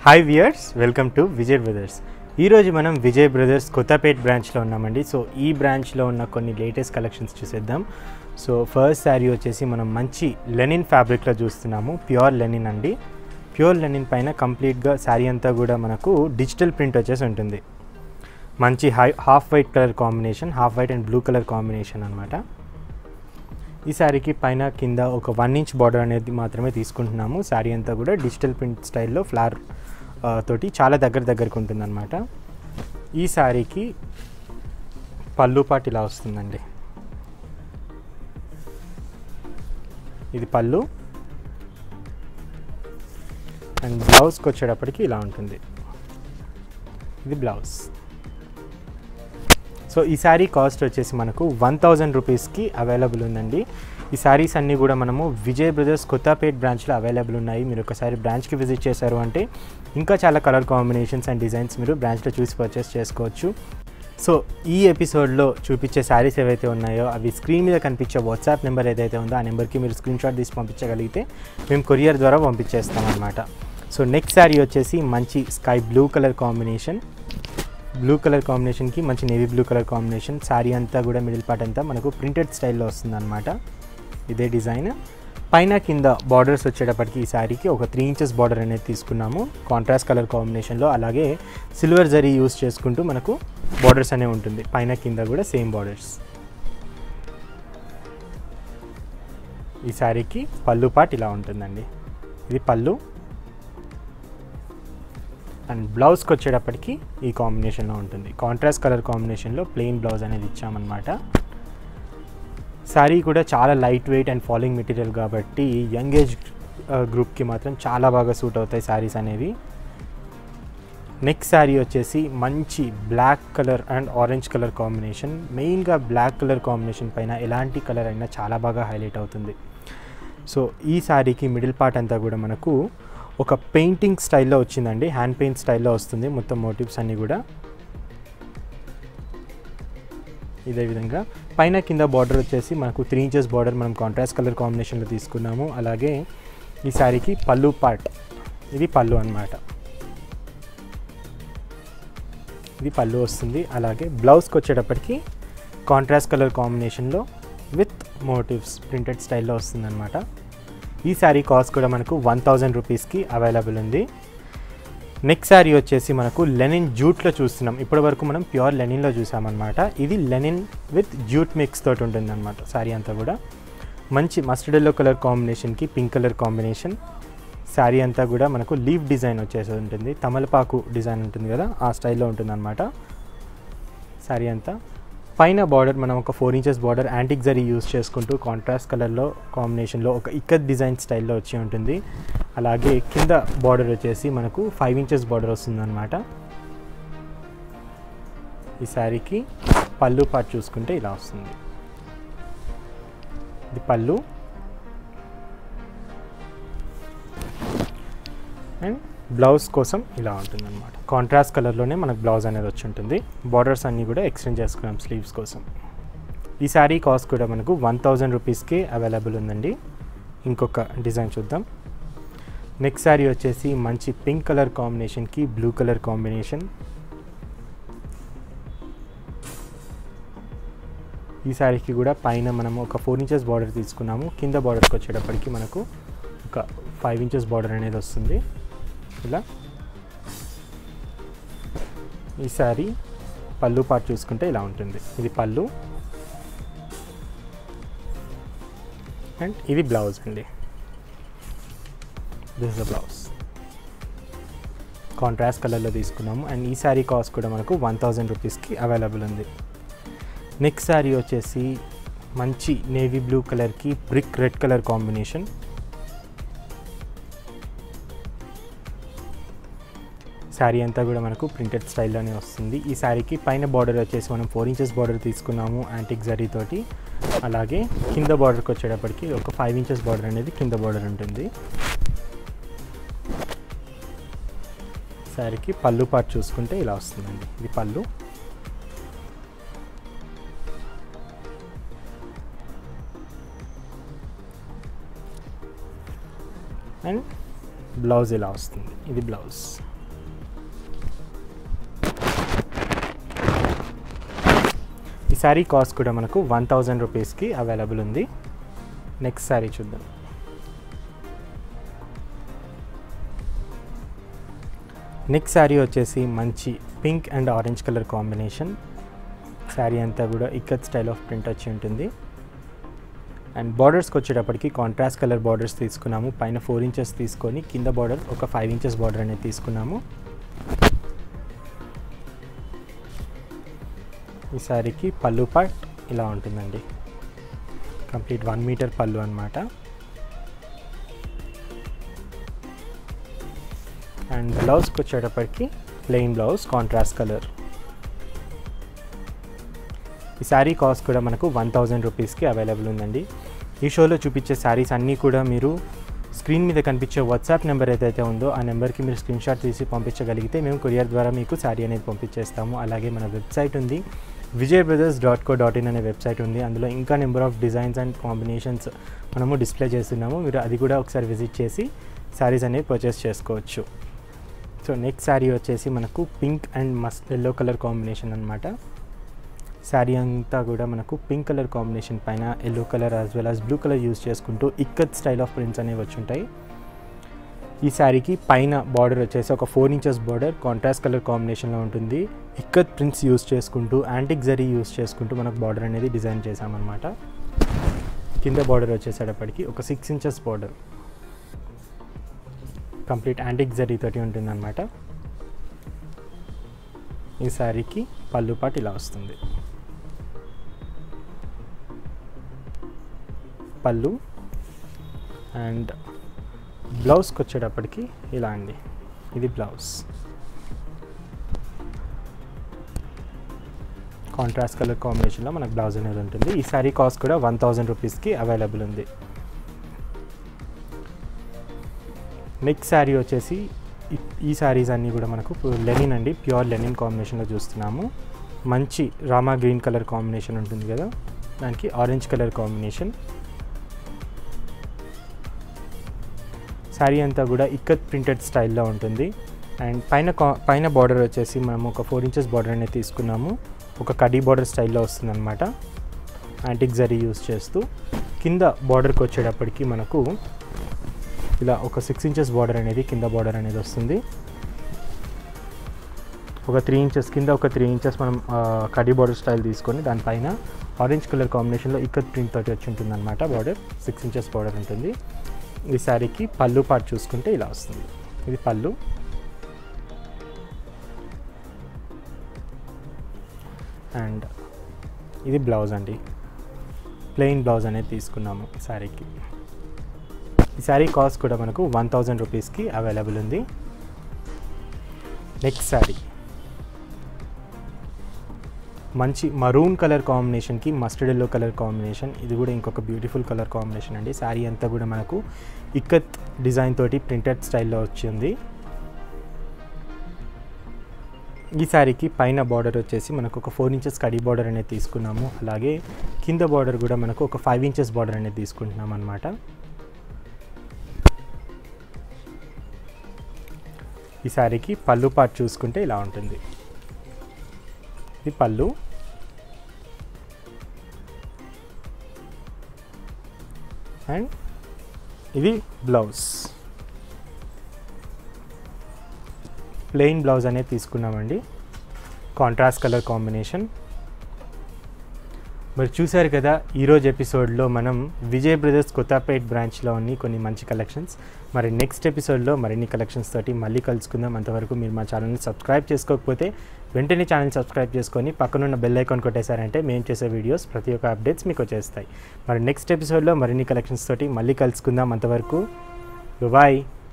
hi viewers welcome to Vijay brothers ఈరోజు మనం Vijay brothers Kothapet బ్రాంచ్లో ఉన్నామండి సో ఈ బ్రాంచ్లో ఉన్న కొన్ని లేటెస్ట్ కలెక్షన్స్ చూసేద్దాం సో ఫస్ట్ శారీ వచ్చేసి మనం మంచి లెనిన్ ఫ్యాబ్రిక్లో చూస్తున్నాము ప్యూర్ లెనిన్ అండి ప్యూర్ లెనిన్ పైన కంప్లీట్గా శారీ అంతా కూడా మనకు డిజిటల్ ప్రింట్ వచ్చేసి ఉంటుంది మంచి high half white colour combination half white and blue colour combination అనమాట ఈ శారీకి పైన కింద ఒక వన్ ఇంచ్ బార్డర్ అనేది మాత్రమే తీసుకుంటున్నాము శారీ అంతా కూడా డిజిటల్ ప్రింట్ స్టైల్లో ఫ్లవర్ ఆ, తోటి చాలా దగ్గర దగ్గరకు ఉంటుందన్నమాట ఈ శారీకి పళ్ళు పాటు ఇలా వస్తుందండి ఇది పళ్ళు అండ్ బ్లౌజ్కి వచ్చేటప్పటికి ఇలా ఉంటుంది ఇది బ్లౌజ్ సో ఈ శారీ కాస్ట్ వచ్చేసి మనకు వన్ థౌజండ్ రూపీస్కి అవైలబుల్ ఉందండి ఈ శారీస్ అన్నీ కూడా మనము విజయ్ బ్రదర్స్ కొత్తపేట్ బ్రాంచ్లో అవైలబుల్ ఉన్నాయి మీరు ఒకసారి బ్రాంచ్కి విజిట్ చేశారు అంటే ఇంకా చాలా కలర్ కాంబినేషన్స్ అండ్ డిజైన్స్ మీరు బ్రాంచ్లో చూసి పర్చేస్ చేసుకోవచ్చు సో ఈ ఎపిసోడ్లో చూపించే శారీస్ ఏవైతే ఉన్నాయో అవి స్క్రీన్ మీద కనిపించే వాట్సాప్ నెంబర్ ఏదైతే ఉందో ఆ నెంబర్కి మీరు స్క్రీన్ షాట్ తీసి పంపించగలిగితే మేము కొరియర్ ద్వారా పంపించేస్తాం అనమాట సో నెక్స్ట్ శారీ వచ్చేసి మంచి sky blue colour combination blue colour కాంబినేషన్కి మంచి navy blue colour combination sari అంతా కూడా మిడిల్ పార్ట్ అంతా మనకు ప్రింటెడ్ స్టైల్లో వస్తుంది అనమాట ఇదే డిజైన్ పైన కింద బార్డర్స్ వచ్చేటప్పటికి ఈ శారీకి ఒక త్రీ ఇంచెస్ బార్డర్ అనేది తీసుకున్నాము కాంట్రాస్ట్ కలర్ కాంబినేషన్లో అలాగే సిల్వర్ జరీ యూస్ చేసుకుంటూ మనకు బార్డర్స్ అనేవి ఉంటుంది పైన కింద కూడా సేమ్ బార్డర్స్ ఈ శారీకి పళ్ళు పాట్ ఇలా ఉంటుందండి ఇది పళ్ళు అండ్ బ్లౌజ్కి వచ్చేటప్పటికి ఈ కాంబినేషన్లో ఉంటుంది కాంట్రాస్ట్ కలర్ కాంబినేషన్లో ప్లెయిన్ బ్లౌజ్ అనేది ఇచ్చామన్నమాట శారీ కూడా చాలా light weight and falling material కాబట్టి యంగ్ ఏజ్ గ్రూప్కి మాత్రం చాలా బాగా సూట్ అవుతాయి శారీస్ అనేవి నెక్స్ట్ శారీ వచ్చేసి మంచి black colour and orange colour combination మెయిన్గా బ్లాక్ కలర్ కాంబినేషన్ పైన ఎలాంటి కలర్ అయినా చాలా బాగా హైలైట్ అవుతుంది సో ఈ శారీకి మిడిల్ పార్ట్ అంతా కూడా మనకు ఒక పెయింటింగ్ స్టైల్లో వచ్చిందండి హ్యాండ్ పెయింట్ స్టైల్లో వస్తుంది మొత్తం మోటివ్స్ అన్నీ కూడా ఇదే విధంగా పైన కింద బార్డర్ వచ్చేసి మనకు త్రీ ఇంచెస్ బార్డర్ మనం కాంట్రాస్ట్ కలర్ కాంబినేషన్లో తీసుకున్నాము అలాగే ఈ శారీకి పళ్ళు పార్ట్ ఇది పళ్ళు అన్నమాట ఇది పళ్ళు వస్తుంది అలాగే బ్లౌజ్కి వచ్చేటప్పటికి కాంట్రాస్ట్ కలర్ కాంబినేషన్లో విత్ మోటివ్స్ ప్రింటెడ్ స్టైల్లో వస్తుందన్నమాట ఈ శారీ కాస్ట్ కూడా మనకు వన్ థౌజండ్ రూపీస్కి అవైలబుల్ ఉంది నెక్స్ట్ శారీ వచ్చేసి మనకు లెనిన్ జూట్లో చూస్తున్నాం ఇప్పటి వరకు మనం ప్యూర్ లెనిన్లో చూసామన్నమాట ఇది లెనిన్ విత్ జూట్ మిక్స్ తోటి ఉంటుంది అనమాట శారీ అంతా కూడా మంచి మస్టర్డ్ ఎల్లో కలర్ కాంబినేషన్కి పింక్ కలర్ కాంబినేషన్ శారీ అంతా కూడా మనకు లీఫ్ డిజైన్ వచ్చేసి ఉంటుంది తమలపాకు డిజైన్ ఉంటుంది కదా ఆ స్టైల్లో ఉంటుంది అనమాట శారీ అంతా పైన బార్డర్ మనం ఒక four inches border antique zari use చేసుకుంటూ కాంట్రాస్ట్ కలర్లో కాంబినేషన్లో ఒక ఇక్కత్ డిజైన్ స్టైల్లో వచ్చి ఉంటుంది అలాగే కింద బార్డర్ వచ్చేసి మనకు ఫైవ్ ఇంచెస్ బార్డర్ వస్తుందన్నమాట ఈ శారీకి పళ్ళు పాటు చూసుకుంటే ఇలా వస్తుంది ఇది పళ్ళు అండ్ బ్లౌజ్ కోసం ఇలా ఉంటుంది అనమాట కాంట్రాస్ట్ కలర్లోనే మనకు బ్లౌజ్ అనేది వచ్చి ఉంటుంది బార్డర్స్ అన్నీ కూడా ఎక్స్టెండ్ చేసుకున్నాం స్లీవ్స్ కోసం ఈ శారీ కాస్ట్ కూడా మనకు వన్ థౌజండ్ రూపీస్కి అవైలబుల్ ఉందండి ఇంకొక డిజైన్ చూద్దాం నెక్స్ట్ శారీ వచ్చేసి మంచి పింక్ కలర్ కాంబినేషన్కి బ్లూ కలర్ కాంబినేషన్ ఈ శారీకి కూడా పైన మనము ఒక ఫోర్ ఇంచెస్ బార్డర్ తీసుకున్నాము కింద బార్డర్కి వచ్చేటప్పటికి మనకు ఒక ఫైవ్ ఇంచెస్ బార్డర్ అనేది వస్తుంది ఇలా ఈ శారీ పళ్ళు పాటు చూసుకుంటే ఇలా ఉంటుంది ఇది పళ్ళు అండ్ ఇది బ్లౌజ్ అండి this is the blouse contrast కలర్లో తీసుకున్నాము అండ్ ఈ శారీ కాస్ట్ కూడా మనకు వన్ థౌజండ్ రూపీస్కి అవైలబుల్ ఉంది నెక్స్ట్ శారీ వచ్చేసి మంచి నేవీ బ్లూ కలర్కి brick red colour combination sari అంతా కూడా మనకు ప్రింటెడ్ స్టైల్లోనే వస్తుంది ఈ శారీకి పైన బార్డర్ వచ్చేసి మనం ఫోర్ ఇంచెస్ బార్డర్ తీసుకున్నాము యాంటిక్ జరీ తోటి అలాగే కింద బార్డర్కి వచ్చేటప్పటికి ఒక ఫైవ్ ఇంచెస్ బార్డర్ అనేది కింద బార్డర్ ఉంటుంది శారీకి పళ్ళు పాటు చూసుకుంటే ఇలా వస్తుందండి ఇది పళ్ళు అండ్ బ్లౌజ్ ఇలా వస్తుంది ఇది బ్లౌజ్ ఈ శారీ కాస్ట్ కూడా మనకు వన్ థౌజండ్ రూపీస్కి అవైలబుల్ ఉంది నెక్స్ట్ శారీ చూద్దాం నెక్స్ట్ శారీ వచ్చేసి మంచి pink and orange colour combination sari అంతా కూడా ఇక్కత్ స్టైల్ ఆఫ్ ప్రింట్ వచ్చి ఉంటుంది అండ్ బార్డర్స్కి వచ్చేటప్పటికి కాంట్రాస్ట్ కలర్ బార్డర్స్ తీసుకున్నాము పైన ఫోర్ ఇంచెస్ తీసుకొని కింద బార్డర్ ఒక ఫైవ్ ఇంచెస్ బార్డర్ అనేది తీసుకున్నాము ఈ శారీకి పళ్ళు పార్ట్ ఇలా ఉంటుందండి కంప్లీట్ వన్ మీటర్ పళ్ళు అనమాట అండ్ బ్లౌజ్కి వచ్చేటప్పటికి ప్లెయిన్ బ్లౌజ్ కాంట్రాస్ట్ కలర్ ఈ శారీ కాస్ట్ కూడా మనకు వన్ థౌజండ్ రూపీస్కి అవైలబుల్ ఉందండి ఈ షోలో చూపించే శారీస్ అన్నీ కూడా మీరు స్క్రీన్ మీద కనిపించే వాట్సాప్ నెంబర్ ఏదైతే ఉందో ఆ నెంబర్కి మీరు స్క్రీన్ షాట్ తీసి పంపించగలిగితే మేము కొరియర్ ద్వారా మీకు శారీ అనేది పంపించేస్తాము అలాగే మన వెబ్సైట్ ఉంది Vijay brothers dot co dot in అనే వెబ్సైట్ ఉంది అందులో ఇంకా number of designs and combinations మనము డిస్ప్లే చేస్తున్నాము మీరు అది కూడా ఒకసారి విజిట్ చేసి శారీస్ అనేవి పర్చేస్ చేసుకోవచ్చు సో నెక్స్ట్ శారీ వచ్చేసి మనకు pink and mustard yellow colour combination అనమాట శారీ అంతా కూడా మనకు పింక్ కలర్ కాంబినేషన్ పైన yellow colour as well as blue colour use చేసుకుంటూ ఇక్కత్ స్టైల్ ఆఫ్ ప్రింట్స్ అనేవి వచ్చి ఉంటాయి ఈ శారీకి పైన బార్డర్ వచ్చేసి ఒక four inches border contrast colour కాంబినేషన్లో ఉంటుంది ఇక్కత్ ప్రింట్స్ యూస్ చేసుకుంటూ యాంటిక్ జరీ యూస్ చేసుకుంటూ మనకు బార్డర్ అనేది డిజైన్ చేసామన్నమాట కింద బార్డర్ వచ్చేసేటప్పటికి ఒక six inches border complete antique zari తోటి ఉంటుందన్నమాట ఈ శారీకి పళ్ళు పాటు ఇలా వస్తుంది పళ్ళు అండ్ బ్లౌజ్కి వచ్చేటప్పటికి ఇలా అండి ఇది బ్లౌజ్ కాంట్రాస్ట్ కలర్ కాంబినేషన్లో మనకు బ్లౌజ్ అనేది ఉంటుంది ఈ శారీ కాస్ట్ కూడా వన్ థౌజండ్ రూపీస్కి అవైలబుల్ ఉంది నెక్స్ట్ శారీ వచ్చేసి ఈ- ఈ శారీస్ అన్నీ కూడా మనకు లెనిన్ అండి ప్యూర్ లెనిన్ కాంబినేషన్లో చూస్తున్నాము మంచి రామా గ్రీన్ కలర్ కాంబినేషన్ ఉంటుంది కదా దానికి ఆరెంజ్ కలర్ కాంబినేషన్ శారీ అంతా కూడా ఇక్కత్ ప్రింటెడ్ స్టైల్లో ఉంటుంది అండ్ పైన కా- పైన బార్డర్ వచ్చేసి మనం ఒక ఫోర్ ఇంచెస్ బార్డర్ అనేది తీసుకున్నాము ఒక కడీ బార్డర్ స్టైల్లో వస్తుందన్నమాట యాంటిక్ జరీ యూస్ చేస్తూ కింద బార్డర్కి వచ్చేటప్పటికి మనకు ఇలా ఒక సిక్స్ ఇంచెస్ బార్డర్ అనేది కింద బార్డర్ అనేది వస్తుంది ఒక త్రీ ఇంచెస్ కింద ఒక త్రీ ఇంచెస్ మనం ఆ, కడీ బార్డర్ స్టైల్ తీసుకొని దానిపైన ఆరెంజ్ కలర్ కాంబినేషన్లో ఇక్కత్ ప్రింట్ తోటి వచ్చి ఉంటుంది అనమాట బార్డర్ సిక్స్ ఇంచెస్ బార్డర్ ఉంటుంది ఈ శారీకి పళ్ళు పాటు చూసుకుంటే ఇలా వస్తుంది ఇది పళ్ళు అండ్ ఇది బ్లౌజ్ అండి ప్లెయిన్ బ్లౌజ్ అనేది తీసుకున్నాము ఈ శారీకి ఈ శారీ కాస్ట్ కూడా మనకు వన్ థౌజండ్ రూపీస్కి అవైలబుల్ ఉంది నెక్స్ట్ శారీ మంచి మరూన్ కలర్ కాంబినేషన్కి మస్టర్డ్ ఎల్లో కలర్ కాంబినేషన్ ఇది కూడా ఇంకొక బ్యూటిఫుల్ కలర్ కాంబినేషన్ అండి శారీ అంతా కూడా మనకు ఇక్కత్ డిజైన్ తోటి ప్రింటెడ్ స్టైల్లో వచ్చింది ఈ శారీకి పైన బార్డర్ వచ్చేసి మనకు ఒక ఫోర్ ఇంచెస్ కడీ బార్డర్ అనేది తీసుకున్నాము అలాగే కింద బార్డర్ కూడా మనకు ఒక ఫైవ్ ఇంచెస్ బార్డర్ అనేది తీసుకుంటున్నాం అనమాట ఈ శారీకి పళ్ళు పార్ట్ చూసుకుంటే ఇలా ఉంటుంది ఇది పళ్ళు అండ్ ఇది బ్లౌజ్ ప్లెయిన్ బ్లౌజ్ అనేది తీసుకున్నామండి కాంట్రాస్ట్ కలర్ కాంబినేషన్ మరి చూశారు కదా ఈరోజు ఎపిసోడ్లో మనం విజయ్ బ్రదర్స్ కొత్తపేట్ బ్రాంచ్లో ఉన్న కొన్ని మంచి కలెక్షన్స్ మరి నెక్స్ట్ ఎపిసోడ్లో మరిన్ని కలెక్షన్స్ తోటి మళ్ళీ కలుసుకుందాం అంతవరకు మీరు మా ఛానల్ని సబ్స్క్రైబ్ చేసుకోకపోతే వెంటనే ఛానల్ సబ్స్క్రైబ్ చేసుకొని పక్కనున్న బెల్ ఐకాన్ కొట్టేశారంటే మేము చేసే వీడియోస్ ప్రతి ఒక్క అప్డేట్స్ మీకు వచ్చేస్తాయి మరి నెక్స్ట్ ఎపిసోడ్లో మరిన్ని కలెక్షన్స్ తోటి మళ్ళీ కలుసుకుందాం అంతవరకు బాయ్